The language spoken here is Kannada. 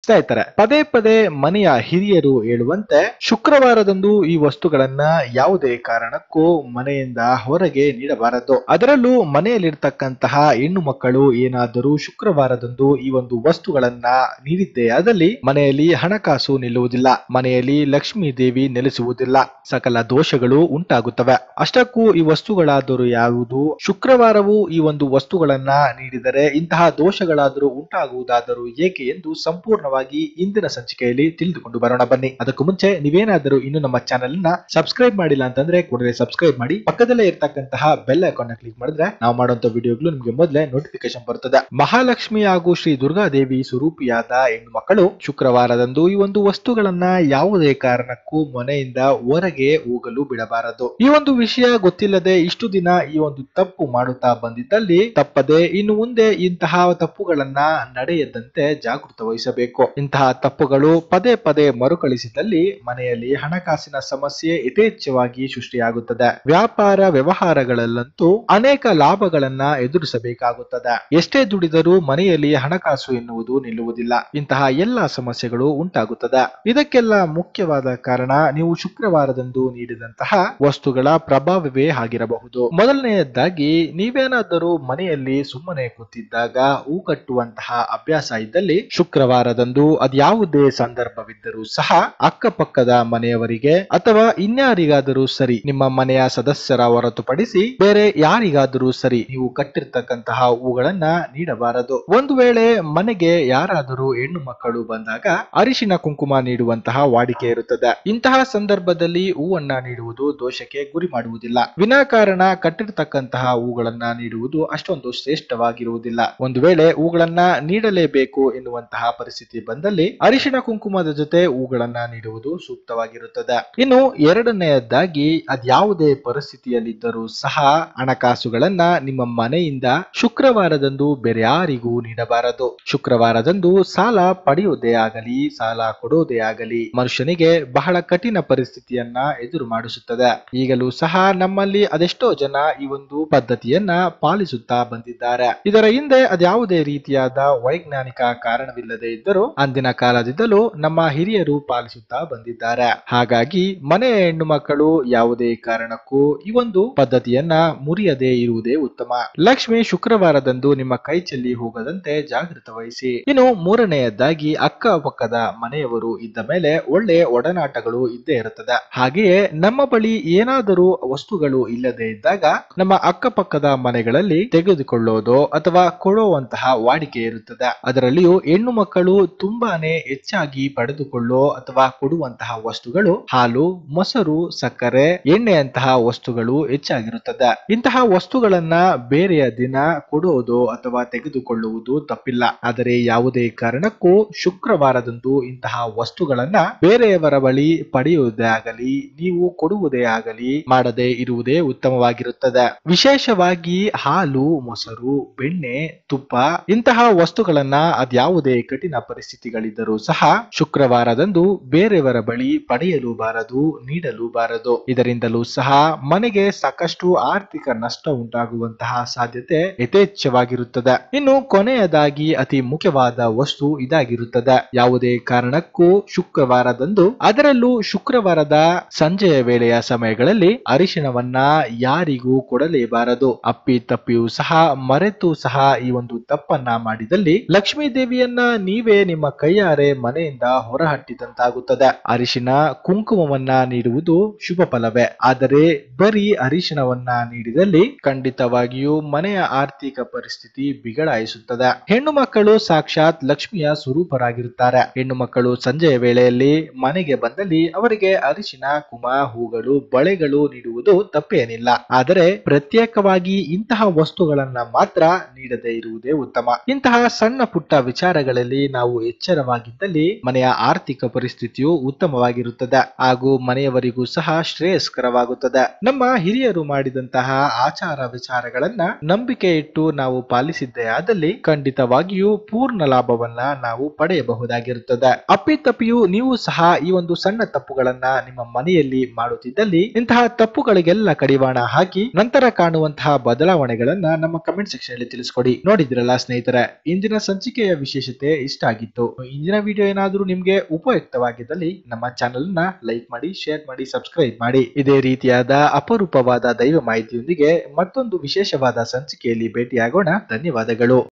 ಸ್ನೇಹಿತರೆ ಪದೇ ಪದೇ ಮನೆಯ ಹಿರಿಯರು ಹೇಳುವಂತೆ ಶುಕ್ರವಾರದಂದು ಈ ವಸ್ತುಗಳನ್ನ ಯಾವುದೇ ಕಾರಣಕ್ಕೂ ಮನೆಯಿಂದ ಹೊರಗೆ ನೀಡಬಾರದು ಅದರಲ್ಲೂ ಮನೆಯಲ್ಲಿರ್ತಕ್ಕಂತಹ ಹೆಣ್ಣು ಮಕ್ಕಳು ಏನಾದರೂ ಶುಕ್ರವಾರದಂದು ಈ ಒಂದು ವಸ್ತುಗಳನ್ನ ನೀಡಿದ್ದೇ ಆದಲ್ಲಿ ಮನೆಯಲ್ಲಿ ಹಣಕಾಸು ನಿಲ್ಲುವುದಿಲ್ಲ ಮನೆಯಲ್ಲಿ ಲಕ್ಷ್ಮೀ ದೇವಿ ನೆಲೆಸುವುದಿಲ್ಲ ಸಕಲ ದೋಷಗಳು ಉಂಟಾಗುತ್ತವೆ ಅಷ್ಟಕ್ಕೂ ಈ ವಸ್ತುಗಳಾದರೂ ಯಾವುದು ಶುಕ್ರವಾರವೂ ಈ ಒಂದು ವಸ್ತುಗಳನ್ನ ನೀಡಿದರೆ ಇಂತಹ ದೋಷಗಳಾದರೂ ಉಂಟಾಗುವುದಾದರೂ ಏಕೆ ಎಂದು ಸಂಪೂರ್ಣವಾಗಿ ಇಂದಿನ ಸಂಚಿಕೆಯಲ್ಲಿ ತಿಳಿದುಕೊಂಡು ಬರೋಣ ಬನ್ನಿ ಅದಕ್ಕೂ ಮುಂಚೆ ನೀವೇನಾದರೂ ಇನ್ನು ನಮ್ಮ ಚಾನೆಲ್ ನ ಸಬ್ಸ್ಕ್ರೈಬ್ ಮಾಡಿಲ್ಲ ಅಂತಂದ್ರೆ ಕೂಡಲೇ ಸಬ್ಸ್ಕ್ರೈಬ್ ಮಾಡಿ ಪಕ್ಕದಲ್ಲೇ ಇರ್ತಕ್ಕಂತಹ ಬೆಲ್ ಐಕಾನ್ ನ ಕ್ಲಿಕ್ ಮಾಡಿದ್ರೆ ನಾವು ಮಾಡುವಂತ ವಿಡಿಯೋಗಳು ನಿಮಗೆ ಮೊದಲೇ ನೋಟಿಫಿಕೇಶನ್ ಬರುತ್ತದೆ ಮಹಾಲಕ್ಷ್ಮಿ ಹಾಗೂ ಶ್ರೀ ದುರ್ಗಾದೇವಿ ಸ್ವರೂಪಿಯಾದ ಹೆಣ್ಣು ಮಕ್ಕಳು ಶುಕ್ರವಾರದಂದು ಈ ಒಂದು ವಸ್ತುಗಳನ್ನ ಯಾವುದೇ ಕಾರಣಕ್ಕೂ ಮನೆಯಿಂದ ಹೊರಗೆ ಹೋಗಲು ಬಿಡಬಾರದು ಈ ಒಂದು ವಿಷಯ ಗೊತ್ತಿಲ್ಲದೆ ಇಷ್ಟು ದಿನ ಈ ಒಂದು ತಪ್ಪು ಮಾಡುತ್ತಾ ಬಂದಿದ್ದಲ್ಲಿ ತಪ್ಪದೆ ಇನ್ನು ಮುಂದೆ ಇಂತಹ ತಪ್ಪುಗಳನ್ನ ನಡೆಯದಂತೆ ಜಾಗೃತ ವಹಿಸಬೇಕು ಇಂತಹ ತಪ್ಪುಗಳು ಪದೇ ಪದೇ ಮರುಕಳಿಸಿದಲ್ಲಿ ಮನೆಯಲ್ಲಿ ಹಣಕಾಸಿನ ಸಮಸ್ಯೆ ಯಥೇಚ್ಛವಾಗಿ ಸೃಷ್ಟಿಯಾಗುತ್ತದೆ ವ್ಯಾಪಾರ ವ್ಯವಹಾರಗಳಲ್ಲಂತೂ ಅನೇಕ ಲಾಭಗಳನ್ನ ಎದುರಿಸಬೇಕಾಗುತ್ತದೆ ಎಷ್ಟೇ ದುಡಿದರೂ ಮನೆಯಲ್ಲಿ ಹಣಕಾಸು ಎನ್ನುವುದು ನಿಲ್ಲುವುದಿಲ್ಲ ಇಂತಹ ಎಲ್ಲಾ ಸಮಸ್ಯೆಗಳು ಉಂಟಾಗುತ್ತದೆ ಇದಕ್ಕೆಲ್ಲ ಮುಖ್ಯವಾದ ಕಾರಣ ನೀವು ಶುಕ್ರವಾರದಂದು ನೀಡಿದಂತಹ ವಸ್ತುಗಳ ಪ್ರಭಾವವೇ ಆಗಿರಬಹುದು ಮೊದಲನೆಯದಾಗಿ ನೀವೇನಾದರೂ ಮನೆಯಲ್ಲಿ ಸುಮ್ಮನೆ ಕೂತಿದ್ದಾಗ ಹೂ ಕಟ್ಟುವಂತಹ ಅಭ್ಯಾಸ ಇದ್ದಲ್ಲಿ ಶುಕ್ರವಾರದಂದು ಅದ್ಯಾವುದೇ ಸಂದರ್ಭವಿದ್ದರೂ ಸಹ ಅಕ್ಕಪಕ್ಕದ ಮನೆಯವರಿಗೆ ಅಥವಾ ಇನ್ಯಾರಿಗಾದರೂ ಸರಿ ನಿಮ್ಮ ಮನೆಯ ಸದಸ್ಯರ ಹೊರತುಪಡಿಸಿ ಬೇರೆ ಯಾರಿಗಾದರೂ ಸರಿ ನೀವು ಕಟ್ಟಿರ್ತಕ್ಕಂತಹ ಹೂಗಳನ್ನ ನೀಡಬಾರದು ಒಂದು ವೇಳೆ ಮನೆಗೆ ಯಾರಾದರೂ ಹೆಣ್ಣು ಮಕ್ಕಳು ಬಂದಾಗ ಅರಿಶಿನ ಕುಂಕುಮ ನೀಡುವಂತಹ ವಾಡಿಕೆ ಇರುತ್ತದೆ ಇಂತಹ ಸಂದರ್ಭದಲ್ಲಿ ಹೂವನ್ನ ನೀಡುವುದು ದೋಷಕ್ಕೆ ಗುರಿ ಮಾಡುವುದಿಲ್ಲ ವಿನಾಕಾರಣ ಕಟ್ಟಿರ್ತಕ್ಕಂತಹ ಹೂಗಳನ್ನ ನೀಡುವುದು ಅಷ್ಟೊಂದು ಶ್ರೇಷ್ಠವಾಗಿರುವುದಿಲ್ಲ ಒಂದು ವೇಳೆ ಹೂಗಳನ್ನ ನೀಡಲೇಬೇಕು ಎನ್ನುವಂತಹ ಪರಿಸ್ಥಿತಿ ಬಂದಲ್ಲಿ ಅರಿಶಿನ ಕುಂಕುಮದ ಜೊತೆ ಹೂಗಳನ್ನ ನೀಡುವುದು ಸೂಕ್ತವಾಗಿರುತ್ತದೆ ಇನ್ನು ಎರಡನೆಯದಾಗಿ ಅದ್ಯಾವುದೇ ಪರಿಸ್ಥಿತಿಯಲ್ಲಿದ್ದರೂ ಸಹ ಹಣಕಾಸುಗಳನ್ನ ನಿಮ್ಮ ಮನೆಯಿಂದ ಶುಕ್ರವಾರದಂದು ಬೇರೆ ಯಾರಿಗೂ ನೀಡಬಾರದು ಶುಕ್ರವಾರದಂದು ಸಾಲ ಪಡೆಯುವುದೇ ಆಗಲಿ ಸಾಲ ಕೊಡುವುದೇ ಆಗಲಿ ಮನುಷ್ಯನಿಗೆ ಬಹಳ ಕಠಿಣ ಪರಿಸ್ಥಿತಿಯನ್ನ ಎದುರು ಮಾಡಿಸುತ್ತದೆ ಈಗಲೂ ಸಹ ನಮ್ಮಲ್ಲಿ ಅದೆಷ್ಟೋ ಜನ ಈ ಒಂದು ಪದ್ಧತಿಯನ್ನ ಪಾಲಿಸುತ್ತಾ ಬಂದಿದ್ದಾರೆ ಇದರ ಹಿಂದೆ ಅದ್ಯಾವುದೇ ರೀತಿಯಾದ ವೈಜ್ಞಾನಿಕ ಕಾರಣವಿಲ್ಲದೆ ಇದ್ದರೂ ಅಂದಿನ ಕಾಲದಿಂದಲೂ ನಮ್ಮ ಹಿರಿಯರು ಪಾಲಿಸುತ್ತಾ ಬಂದಿದ್ದಾರೆ ಹಾಗಾಗಿ ಮನೆಯ ಹೆಣ್ಣು ಮಕ್ಕಳು ಯಾವುದೇ ಕಾರಣಕ್ಕೂ ಈ ಒಂದು ಪದ್ಧತಿಯನ್ನ ಮುರಿಯದೆ ಇರುವುದೇ ಉತ್ತಮ ಲಕ್ಷ್ಮಿ ಶುಕ್ರವಾರದಂದು ನಿಮ್ಮ ಕೈ ಚೆಲ್ಲಿ ಹೋಗದಂತೆ ಜಾಗೃತ ವಹಿಸಿ ಇನ್ನು ಮೂರನೆಯದಾಗಿ ಅಕ್ಕಪಕ್ಕದ ಮನೆಯವರು ಇದ್ದ ಮೇಲೆ ಒಳ್ಳೆ ಒಡನಾಟಗಳು ಇದ್ದೇ ಇರುತ್ತದೆ ಹಾಗೆಯೇ ನಮ್ಮ ಬಳಿ ಏನಾದರೂ ವಸ್ತುಗಳು ಇಲ್ಲದೆ ಇದ್ದಾಗ ನಮ್ಮ ಅಕ್ಕಪಕ್ಕದ ಮನೆಗಳಲ್ಲಿ ತೆಗೆದುಕೊಳ್ಳೋದು ಅಥವಾ ಕೊಡುವಂತಹ ವಾಡಿಕೆ ಇರುತ್ತದೆ ಅದರಲ್ಲಿಯೂ ಹೆಣ್ಣು ಮಕ್ಕಳು ತುಂಬಾನೇ ಹೆಚ್ಚಾಗಿ ಪಡೆದುಕೊಳ್ಳೋ ಅಥವಾ ಕೊಡುವಂತಹ ವಸ್ತುಗಳು ಹಾಲು ಮೊಸರು ಸಕ್ಕರೆ ಎಣ್ಣೆಯಂತಹ ವಸ್ತುಗಳು ಹೆಚ್ಚಾಗಿರುತ್ತದೆ ಇಂತಹ ವಸ್ತುಗಳನ್ನ ಬೇರೆಯ ದಿನ ಕೊಡುವುದು ಅಥವಾ ತೆಗೆದುಕೊಳ್ಳುವುದು ತಪ್ಪಿಲ್ಲ ಆದರೆ ಯಾವುದೇ ಕಾರಣಕ್ಕೂ ಶುಕ್ರವಾರದಂದು ಇಂತಹ ವಸ್ತುಗಳನ್ನ ಬೇರೆಯವರ ಬಳಿ ಪಡೆಯುವುದೇ ಆಗಲಿ ನೀವು ಕೊಡುವುದೇ ಆಗಲಿ ಮಾಡದೆ ಇರುವುದೇ ಉತ್ತಮವಾಗಿರುತ್ತದೆ ವಿಶೇಷವಾಗಿ ಹಾಲು ಮೊಸರು ಬೆಣ್ಣೆ ತುಪ್ಪ ಇಂತಹ ವಸ್ತುಗಳನ್ನ ಅದ್ಯಾವುದೇ ಕಠಿಣ ಪರಿಸ್ಥಿತಿಗಳಿದ್ದರೂ ಸಹ ಶುಕ್ರವಾರದಂದು ಬೇರೆಯವರ ಬಳಿ ಪಡೆಯಲು ಬಾರದು ನೀಡಲು ಬಾರದು ಇದರಿಂದಲೂ ಸಹ ಮನೆಗೆ ಸಾಕಷ್ಟು ಆರ್ಥಿಕ ನಷ್ಟ ಉಂಟಾಗುವಂತಹ ಸಾಧ್ಯತೆ ಯಥೇಚ್ಛವಾಗಿರುತ್ತದೆ ಇನ್ನು ಕೊನೆಯದಾಗಿ ಅತಿ ಮುಖ್ಯವಾದ ವಸ್ತು ಇದಾಗಿರುತ್ತದೆ ಯಾವುದೇ ಕಾರಣಕ್ಕೂ ಶುಕ್ರವಾರದಂದು ಅದರಲ್ಲೂ ಶುಕ್ರವಾರದ ಸಂಜೆಯ ವೇಳೆಯ ಸಮಯಗಳಲ್ಲಿ ಅರಿಶಿಣವನ್ನ ಯಾರಿಗೂ ಕೊಡಲೇಬಾರದು ಅಪ್ಪಿ ತಪ್ಪಿಯೂ ಸಹ ಮರೆತು ಸಹ ಈ ಒಂದು ತಪ್ಪನ್ನ ಮಾಡಿದಲ್ಲಿ ಲಕ್ಷ್ಮೀ ದೇವಿಯನ್ನ ನೀವೇ ನಿಮ್ಮ ಕೈಯಾರೆ ಮನೆಯಿಂದ ಹೊರಹಟ್ಟಿದಂತಾಗುತ್ತದೆ ಅರಿಶಿನ ಕುಂಕುಮವನ್ನ ನೀಡುವುದು ಶುಭ ಫಲವೇ ಆದರೆ ಬರೀ ಅರಿಶಿನವನ್ನ ನೀಡಿದಲ್ಲಿ ಖಂಡಿತವಾಗಿಯೂ ಮನೆಯ ಆರ್ಥಿಕ ಪರಿಸ್ಥಿತಿ ಬಿಗಡಾಯಿಸುತ್ತದೆ ಹೆಣ್ಣು ಮಕ್ಕಳು ಸಾಕ್ಷಾತ್ ಲಕ್ಷ್ಮಿಯ ಸ್ವರೂಪರಾಗಿರುತ್ತಾರೆ ಹೆಣ್ಣು ಮಕ್ಕಳು ಸಂಜೆಯ ವೇಳೆಯಲ್ಲಿ ಮನೆಗೆ ಬಂದಲ್ಲಿ ಅವರಿಗೆ ಅರಿಶಿನ ಕುಮ ಹೂಗಳು ಬಳೆಗಳು ನೀಡುವುದು ತಪ್ಪೇನಿಲ್ಲ ಆದರೆ ಪ್ರತ್ಯೇಕವಾಗಿ ಇಂತಹ ವಸ್ತುಗಳನ್ನ ಮಾತ್ರ ನೀಡದೇ ಇರುವುದೇ ಉತ್ತಮ ಇಂತಹ ಸಣ್ಣ ಪುಟ್ಟ ವಿಚಾರಗಳಲ್ಲಿ ನಾವು ಎಚ್ಚರವಾಗಿದ್ದಲ್ಲಿ ಮನೆಯ ಆರ್ಥಿಕ ಪರಿಸ್ಥಿತಿಯು ಉತ್ತಮವಾಗಿರುತ್ತದೆ ಹಾಗೂ ಮನೆಯವರಿಗೂ ಸಹ ಶ್ರೇಯಸ್ಕರವಾಗುತ್ತದೆ ನಮ್ಮ ಹಿರಿಯರು ಮಾಡಿದಂತಹ ಆಚಾರ ವಿಚಾರಗಳನ್ನ ನಂಬಿಕೆ ಇಟ್ಟು ನಾವು ಪಾಲಿಸಿದ್ದೇ ಆದಲ್ಲಿ ಖಂಡಿತವಾಗಿಯೂ ಪೂರ್ಣ ಲಾಭವನ್ನ ನಾವು ಪಡೆಯಬಹುದಾಗಿರುತ್ತದೆ ಅಪ್ಪಿತಪ್ಪಿಯೂ ನೀವು ಸಹ ಈ ಒಂದು ಸಣ್ಣ ತಪ್ಪುಗಳನ್ನ ನಿಮ್ಮ ಮನೆಯಲ್ಲಿ ಮಾಡುತ್ತಿದ್ದಲ್ಲಿ ಇಂತಹ ತಪ್ಪುಗಳಿಗೆಲ್ಲ ಕಡಿವಾಣ ಹಾಕಿ ನಂತರ ಕಾಣುವಂತಹ ಬದಲಾವಣೆಗಳನ್ನ ನಮ್ಮ ಕಮೆಂಟ್ ಸೆಕ್ಷನ್ ಅಲ್ಲಿ ತಿಳಿಸ್ಕೊಡಿ ನೋಡಿದ್ರಲ್ಲ ಸ್ನೇಹಿತರೆ ಇಂದಿನ ಸಂಚಿಕೆಯ ವಿಶೇಷತೆ ಇಷ್ಟ ಆಗಿತ್ತು ಇತ್ತು ಇಂದಿನ ವಿಡಿಯೋ ಏನಾದರೂ ನಿಮ್ಗೆ ಉಪಯುಕ್ತವಾಗಿದ್ದಲ್ಲಿ ನಮ್ಮ ಚಾನೆಲ್ ನ ಲೈಕ್ ಮಾಡಿ ಶೇರ್ ಮಾಡಿ ಸಬ್ಸ್ಕ್ರೈಬ್ ಮಾಡಿ ಇದೇ ರೀತಿಯಾದ ಅಪರೂಪವಾದ ದೈವ ಮಾಹಿತಿಯೊಂದಿಗೆ ಮತ್ತೊಂದು ವಿಶೇಷವಾದ ಸಂಚಿಕೆಯಲ್ಲಿ ಭೇಟಿಯಾಗೋಣ ಧನ್ಯವಾದಗಳು